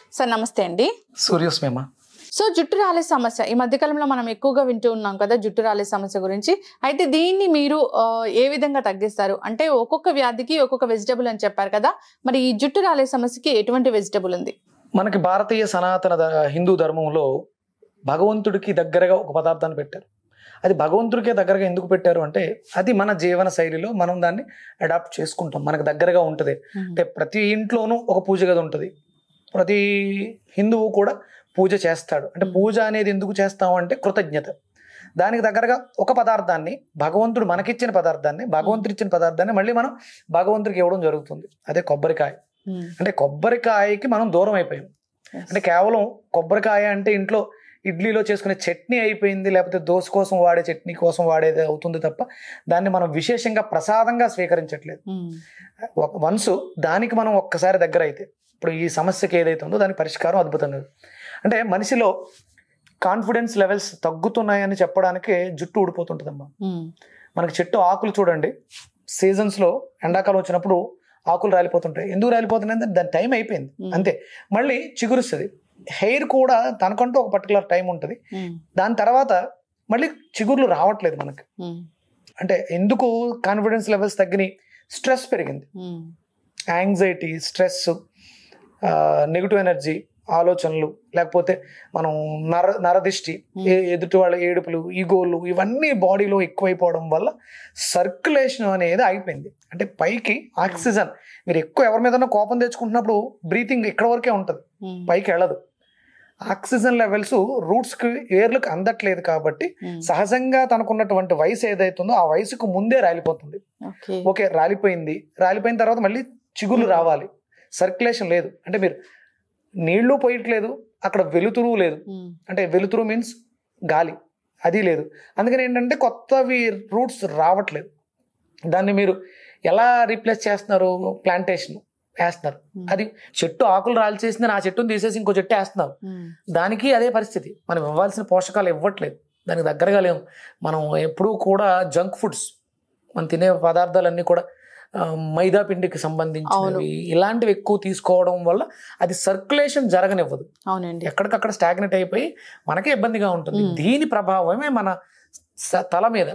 Sir నమస్తే అండి సూర్యోస్మేమ so జుట్టు రాలే సమస్య ఈ మధ్యకాలంలో మనం ఎక్కువగా వింటూ ఉన్నాం కదా జుట్టు రాలే సమస్య గురించి అయితే దీన్ని మీరు ఆ, ఏ విధంగా తగ్గిస్తారు అంటే ఒక్కొక్క వ్యాధికి ఒక్కొక్క వెజిటబుల్ అని చెప్పారు కదా మరి ఈ జుట్టు రాలే సమస్యకి ఎటువంటి వెజిటబుల్ ఉంది మనకి భారతీయ సనాతన ద- హిందూ ధర్మంలో భగవంతుడికి దగ్గరగా ఒక పదార్థాన్ని పెట్టారు అది భగవంతుడికే దగ్గరగా ఎందుకు పెట్టారు అంటే అది మన జీవన శైలిలో మనం దాన్ని అడాప్ట్ చేసుకుంటాం మనకు దగ్గరగా ఉంటుంది అంటే ప్రతి ఇంట్లోనూ ఒక పూజ గది ఉంటుంది ప్రతి హిందువు కూడా పూజ చేస్తాడు అంటే పూజ అనేది ఎందుకు చేస్తాం అంటే కృతజ్ఞత దానికి దగ్గరగా ఒక పదార్థాన్ని భగవంతుడు మనకిచ్చిన పదార్థాన్ని భగవంతుడు ఇచ్చిన పదార్థాన్ని మళ్ళీ మనం భగవంతుడికి ఇవ్వడం జరుగుతుంది అదే కొబ్బరికాయ మ్మ్. అంటే కొబ్బరికాయకి మనం దూరం అయిపోయాం అంటే కేవలం కొబ్బరికాయ అంటే ఇంట్లో ఇడ్లీలో చేసుకునే చట్నీ అయిపోయింది లేకపోతే దోశ కోసం వాడే చట్నీ కోసం వాడేది అవుతుంది తప్ప దాన్ని మనం విశేషంగా ప్రసాదంగా స్వీకరించట్లేదు మ్మ్. ఒక వన్స్ దానికి మనం ఒక్కసారి దగ్గర అయితే ఇప్పుడు ఈ సమస్యకి ఏదైతే ఉందో దానికి పరిష్కారం అద్భుతంగా ఉంది. అంటే మనిషిలో కాన్ఫిడెన్స్ లెవెల్స్ తగ్గుతున్నాయని చెప్పడానికి జుట్టు ఊడిపోతుంటుందమ్మా మ్మ్. మనకి చెట్టు ఆకులు చూడండి సీజన్స్లో ఎండాకాలం వచ్చినప్పుడు ఆకులు రాలిపోతుంటాయి ఎందుకు రాలిపోతున్నాయి అంటే దాని టైం అయిపోయింది మ్మ్. అంతే మళ్ళీ చిగురుస్తుంది హెయిర్ కూడా తనకంటూ ఒక పర్టికులర్ టైం ఉంటుంది మ్మ్. దాని తర్వాత మళ్ళీ చిగుర్లు రావట్లేదు మనకి మ్మ్. అంటే ఎందుకు కాన్ఫిడెన్స్ లెవెల్స్ తగ్గినాయి స్ట్రెస్ పెరిగింది మ్మ్. యాంగ్జైటీ స్ట్రెస్ నెగిటివ్ ఎనర్జీ ఆలోచనలు లేకపోతే మనం నర నరదిష్టి ఏ- ఎదుటి వాళ్ళ ఏడుపులు ఈగోలు ఇవన్నీ బాడీలో ఎక్కువైపోవడం వల్ల సర్క్యులేషన్ అనేది అయిపోయింది అంటే పైకి ఆక్సిజన్ మీరు ఎక్కువ ఎవరి మీద కోపం తెచ్చుకుంటున్నప్పుడు బ్రీతింగ్ ఇక్కడ వరకే ఉంటుంది మ్మ్. పైకి వెళ్ళదు ఆక్సిజన్ లెవెల్స్ రూట్స్కి ఏర్లకు అందట్లేదు కాబట్టి మ్మ్. సహజంగా తనకున్నటువంటి వయసు ఏదైతుందో ఆ వయసుకు ముందే రాలిపోతుంది ఓకే ఓకే రాలిపోయింది రాలిపోయిన తర్వాత మళ్ళీ చిగుళ్ళు రావాలి సర్క్యులేషన్ లేదు అంటే మీరు నీళ్లు పోయట్లేదు అక్కడ వెలుతురు లేదు మ్మ్. అంటే వెలుతురు మీన్స్ గాలి అది లేదు అందుకని ఏంటంటే కొత్తవి రూట్స్ రావట్లేదు దాన్ని మీరు ఎలా రీప్లేస్ చేస్తున్నారు ప్లాంటేషన్ వేస్తున్నారు మ్మ్. అది చెట్టు ఆకులు రాలి చేసింది ఆ చెట్టును తీసేసి ఇంకో చెట్టు వేస్తున్నారు మ్మ్. దానికి అదే పరిస్థితి మనం ఇవ్వాల్సిన పోషకాలు ఇవ్వట్లేదు దానికి దగ్గరగా లేము మనం ఎప్పుడూ కూడా జంక్ ఫుడ్స్ మనం తినే పదార్థాలన్నీ కూడా ఆ, మైదా పిండికి సంబంధించినవి ఇలాంటివి ఎక్కువ తీసుకోవడం వల్ల అది సర్క్యులేషన్ జరగనివ్వదు అవునండి ఎక్కడికక్కడ స్టాగ్నెట్ అయిపోయి మనకే ఇబ్బందిగా ఉంటుంది మ్మ్. దీని ప్రభావమే మన స- తల మీద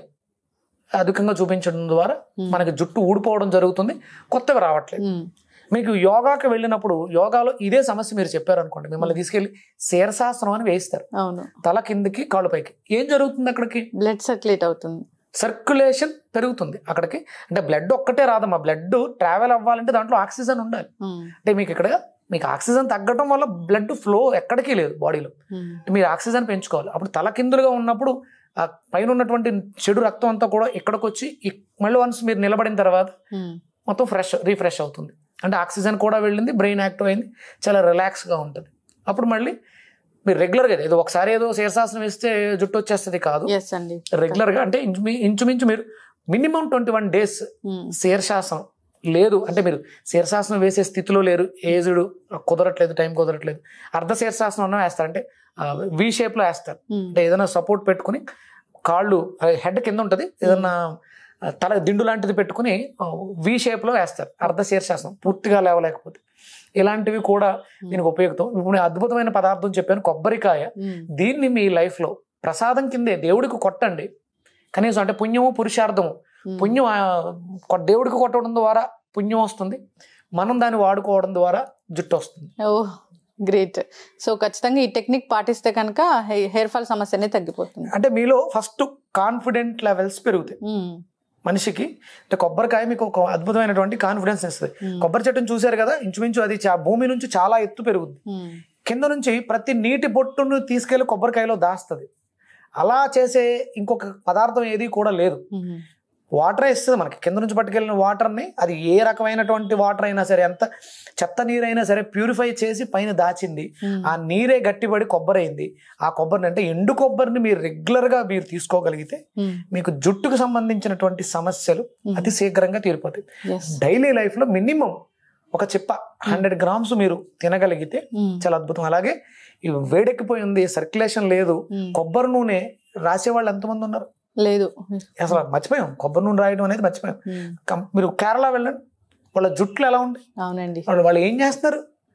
అధికంగా చూపించడం ద్వారా మ్మ్. మనకి జుట్టు ఊడిపోవడం జరుగుతుంది కొత్తవి రావట్లేదు మ్మ్. మీకు యోగాకి వెళ్ళినప్పుడు యోగాలో ఇదే సమస్య మీరు చెప్పారు అనుకోండి మిమ్మల్ని తీసుకెళ్లి శీర్షాసనం అని వేయిస్తారు అవును తల కిందకి కాళ్ళు పైకి ఏం జరుగుతుంది అక్కడికి బ్లడ్ సర్క్యులేట్ అవుతుంది సర్క్యులేషన్ పెరుగుతుంది అక్కడికి అంటే బ్లడ్ ఒక్కటే రాదమ్మా బ్లడ్ ట్రావెల్ అవ్వాలంటే దాంట్లో ఆక్సిజన్ ఉండాలి మ్మ్. అంటే మీకు ఇక్కడ మీకు ఆక్సిజన్ తగ్గడం వల్ల బ్లడ్ ఫ్లో ఎక్కడికి లేదు బాడీలో మ్మ్. మీరు ఆక్సిజన్ పెంచుకోవాలి అప్పుడు తల కిందులుగా ఉన్నప్పుడు ఆ పైన ఉన్నటువంటి చెడు రక్తం అంతా కూడా ఇక్కడికి వచ్చి ఇక్- మళ్ళీ వన్స్ మీరు నిలబడిన తర్వాత మ్మ్. మొత్తం ఫ్రెష్ రీఫ్రెష్ అవుతుంది అంటే ఆక్సిజన్ కూడా వెళ్ళింది బ్రెయిన్ యాక్టివ్ అయింది చాలా రిలాక్స్గా ఉంటుంది అప్పుడు మళ్ళీ మీరు రెగ్యులర్గా ఏదో ఒకసారి ఏదో శీర్షాసనం వేస్తే జుట్టు వచ్చేస్తుంది కాదు ఎస్ అండి రెగ్యులర్గా అంటే ఇంచు- ఇంచుమించు మీరు మినిమం ట్వంటీ వన్ డేస్ మ్మ్. శీర్షాసనం లేదు అంటే మీరు శీర్షాసనం వేసే స్థితిలో లేరు ఏజ్డ్ కుదరట్లేదు టైం కుదరట్లేదు అర్ధ శీర్షాసనం అన్న వేస్తారు అంటే వి షేప్లో వేస్తారు మ్మ్. అంటే ఏదైనా సపోర్ట్ పెట్టుకుని కాళ్ళు హెడ్ కింద ఉంటుంది ఏదన్నా ఆ, తల దిండు లాంటిది పెట్టుకుని వి షేప్లో వేస్తారు అర్ధ శీర్షాసనం పూర్తిగా లేవలేకపోతే ఇలాంటివి కూడా దీనికి ఉపయోగం ఇప్పుడు నేను అద్భుతమైన పదార్థం చెప్పాను కొబ్బరికాయ మ్మ్. దీన్ని మీ లైఫ్లో ప్రసాదం కిందే దేవుడికి కొట్టండి కనీసం అంటే పుణ్యము పురుషార్థము మ్మ్. పుణ్యం ఆ, కొ- దేవుడికి కొట్టడం ద్వారా పుణ్యం వస్తుంది మనం దాన్ని వాడుకోవడం ద్వారా జుట్టు వస్తుంది ఓ గ్రేట్ సో ఖచ్చితంగా ఈ టెక్నిక్ పాటిస్తే కనుక హెయిర్ ఫాల్ సమస్య అనేది తగ్గిపోతుంది అంటే మీలో ఫస్ట్ కాన్ఫిడెంట్ లెవెల్స్ పెరుగుతాయి మ్మ్. మనిషికి అంటే కొబ్బరికాయ మీకు ఒక అద్భుతమైనటువంటి కాన్ఫిడెన్స్ ఇస్తుంది మ్మ్. కొబ్బరి చెట్టును చూశారు కదా ఇంచుమించు అది చా- భూమి నుంచి చాలా ఎత్తు పెరుగుద్ది మ్మ్. కింద నుంచి ప్రతి నీటి బొట్టును తీసుకెళ్లి కొబ్బరికాయలో దాస్తుంది అలా చేసే ఇంకొక పదార్థం ఏది కూడా లేదు మ్మ్. వాటరే ఇస్తుంది మనకి కింద నుంచి పట్టుకెళ్ళిన వాటర్ని అది ఏ రకమైనటువంటి వాటర్ అయినా సరే ఎంత చెత్త నీరైనా సరే ప్యూరిఫై చేసి పైన దాచింది మ్మ్. ఆ నీరే గట్టిపడి కొబ్బరి అయింది ఆ కొబ్బరిని అంటే ఎండు కొబ్బరిని మీరు రెగ్యులర్గా మీరు తీసుకోగలిగితే మ్మ్. మీకు జుట్టుకు సంబంధించినటువంటి సమస్యలు మ్మ్. అతి శీఘ్రంగా తీరిపోతాయి ఎస్ డైలీ లైఫ్లో మినిమం ఒక చిప్ప హండ్రెడ్ గ్రామ్స్ మీరు తినగలిగితే మ్మ్. చాలా అద్భుతం అలాగే ఈ వేడెక్కిపోయి ఉంది సర్క్యులేషన్ లేదు మ్మ్. కొబ్బరి నూనె రాసేవాళ్ళు ఎంతమంది ఉన్నారు లేదు అసలు మర్చిపోయాం కొబ్బరి నూనె రాయడం అనేది మర్చిపోయాం మ్మ్. కం- మీరు కేరళ వెళ్ళండి వాళ్ళ జుట్లు ఎలా ఉంటాయి అవునండి వాళ్ళు వాళ్ళు ఏం చేస్తున్నారు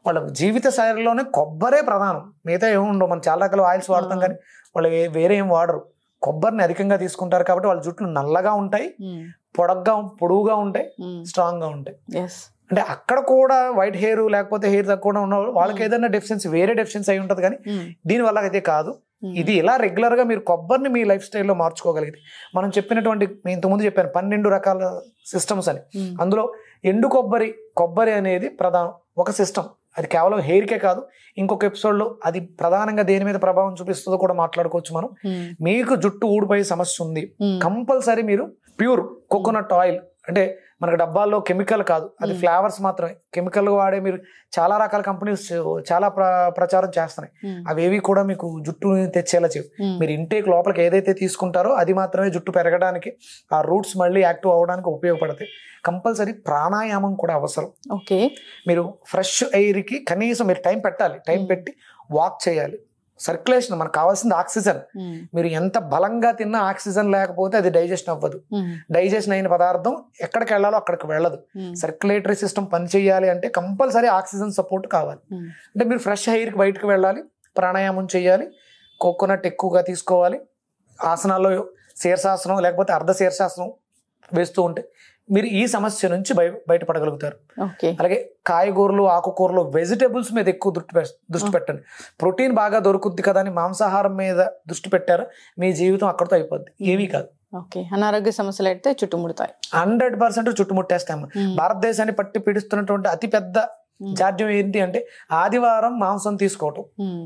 వాళ్ళ జీవిత శైలిలోనే కొబ్బరే ప్రధానం మిగతా ఏమి ఉండవు మనం చాలా రకాల ఆయిల్స్ వాడతాం ఆ. కానీ వాళ్ళు వే- వేరే ఏం వాడరు కొబ్బరిని అధికంగా తీసుకుంటారు కాబట్టి వాళ్ళ జుట్లు నల్లగా ఉంటాయి పొడగ్గా పొడువుగా ఉంటాయి స్ట్రాంగ్ గా ఉంటాయి ఎస్ అంటే అక్కడ కూడా వైట్ హెయిర్ లేకపోతే హెయిర్ తక్కువ ఉన్న వాళ్ళు వాళ్ళకి ఏదైనా డెఫిషియన్సీ వేరే డెఫిషియన్సీ అయి ఉంటుంది కానీ దీని వల్ల అయితే కాదు ఇది ఇలా రెగ్యులర్ గా మీరు కొబ్బరిని మీ లైఫ్ స్టైల్లో మార్చుకోగలిగితే మనం చెప్పినటువంటి నేను ఇంతకుముందు చెప్పాను పన్నెండు రకాల సిస్టమ్స్ అని అందులో ఎండు కొబ్బరి కొబ్బరి అనేది ప్రధానం ఒక సిస్టమ్ అది కేవలం హెయిర్కే కాదు ఇంకొక ఎపిసోడ్లో అది ప్రధానంగా దేని మీద ప్రభావం చూపిస్తుందో కూడా మాట్లాడుకోవచ్చు మనం మీకు జుట్టు ఊడిపోయే సమస్య ఉంది కంపల్సరీ మీరు ప్యూర్ కోకోనట్ ఆయిల్ అంటే మనకు డబ్బాల్లో కెమికల్ కాదు అది Hmm. ఫ్లేవర్స్ మాత్రమే కెమికల్ వాడే మీరు చాలా రకాల కంపెనీస్ చాలా ప్ర ప్రచారం చేస్తున్నాయి అవేవి కూడా మీకు జుట్టు తెచ్చేలా చేయవు మీరు ఇంటేక్ లోపలికి ఏదైతే తీసుకుంటారో అది మాత్రమే జుట్టు పెరగడానికి ఆ రూట్స్ మళ్ళీ యాక్టివ్ అవ్వడానికి ఉపయోగపడతాయి కంపల్సరీ ప్రాణాయామం కూడా అవసరం ఓకే మీరు ఫ్రెష్ ఎయిర్కి కనీసం మీరు టైం పెట్టాలి టైం Hmm. పెట్టి వాక్ చేయాలి సర్క్యులేషన్ మనకు కావాల్సింది ఆక్సిజన్ మీరు ఎంత బలంగా తిన్నా ఆక్సిజన్ లేకపోతే అది డైజెషన్ అవ్వదు డైజెషన్ అయిన పదార్థం ఎక్కడికి వెళ్ళాలో అక్కడికి వెళ్ళదు సర్క్యులేటరీ సిస్టమ్ పనిచేయాలి అంటే కంపల్సరీ ఆక్సిజన్ సపోర్ట్ కావాలి అంటే మీరు ఫ్రెష్ హెయిర్కి బయటకు వెళ్ళాలి ప్రాణాయామం చేయాలి కోకోనట్ ఎక్కువగా తీసుకోవాలి ఆసనాల్లో శీర్షాసనం లేకపోతే అర్ధ శీర్షాసనం వేస్తూ ఉంటే మీరు ఈ సమస్య నుంచి బయ బయటపడగలుగుతారు ఓకే అలాగే కాయగూరలు ఆకుకూరలు వెజిటేబుల్స్ మీద ఎక్కువ దృష్టి పె- దృష్టి ఆ. పెట్టండి ప్రోటీన్ బాగా దొరుకుద్ది కదా అని మాంసాహారం మీద దృష్టి పెట్టారా మీ జీవితం అక్కడితో అయిపోద్ది ఏమీ కాదు ఓకే అనారోగ్య సమస్యలు అయితే చుట్టుముడతాయి హండ్రెడ్ పర్సెంట్ చుట్టుముట్టేస్తాము భారతదేశాన్ని పట్టి పీడిస్తున్నటువంటి అతి పెద్ద జాడ్యం ఏంటి అంటే ఆదివారం మాంసం తీసుకోవటం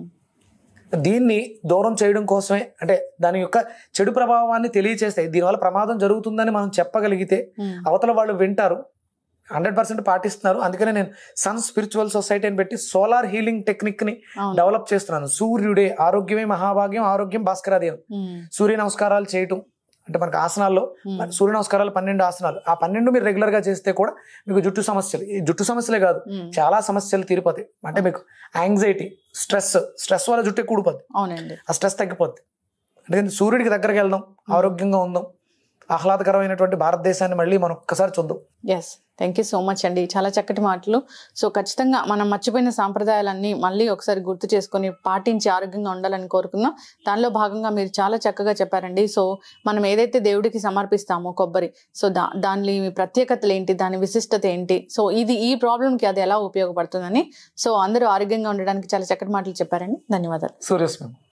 దీన్ని దూరం చేయడం కోసమే అంటే దాని యొక్క చెడు ప్రభావాన్ని తెలియచేస్తాయి దీనివల్ల ప్రమాదం జరుగుతుందని మనం చెప్పగలిగితే అవతల వాళ్ళు వింటారు హండ్రెడ్ పర్సెంట్ పాటిస్తున్నారు అందుకనే నేను సన్ స్పిరిచువల్ సొసైటీ అని పెట్టి సోలార్ హీలింగ్ టెక్నిక్ ని డెవలప్ చేస్తున్నాను సూర్యుడే ఆరోగ్యమే మహాభాగ్యం ఆరోగ్యం భాస్కరాది సూర్య నమస్కారాలు చేయటం అంటే మనకు ఆసనాల్లో మరి సూర్య నమస్కారాలు పన్నెండు ఆసనాలు ఆ పన్నెండు మీరు రెగ్యులర్ గా చేస్తే కూడా మీకు జుట్టు సమస్యలు ఈ జుట్టు సమస్యలే కాదు చాలా సమస్యలు తీరిపోతాయి అంటే మీకు యాంగ్జైటీ స్ట్రెస్ స్ట్రెస్ వల్ల జుట్టు ఎక్కువ ఊడిపోద్ది అవునండి ఆ స్ట్రెస్ తగ్గిపోద్ది అందుకని సూర్యుడికి దగ్గరికి వెళ్దాం ఆరోగ్యంగా ఉందాం ఆహ్లాదకరమైనటువంటి భారతదేశాన్ని మళ్ళీ మనం ఒక్కసారి చూద్దాం yes thank you so much అండి చాలా చక్కటి మాటలు సో ఖచ్చితంగా మనం మర్చిపోయిన సాంప్రదాయాలన్నీ మళ్ళీ ఒకసారి గుర్తు చేసుకొని పాటించి ఆరోగ్యంగా ఉండాలని కోరుకుందాం దానిలో భాగంగా మీరు చాలా చక్కగా చెప్పారండి సో మనం ఏదైతే దేవుడికి సమర్పిస్తామో కొబ్బరి సో దా దాని ప్రత్యేకతలు ఏంటి దాని విశిష్టత ఏంటి సో ఇది ఈ ప్రాబ్లంకి అది ఎలా ఉపయోగపడుతుందని సో అందరూ ఆరోగ్యంగా ఉండడానికి చాలా చక్కటి మాటలు చెప్పారండి ధన్యవాదాలు సూర్యస్మి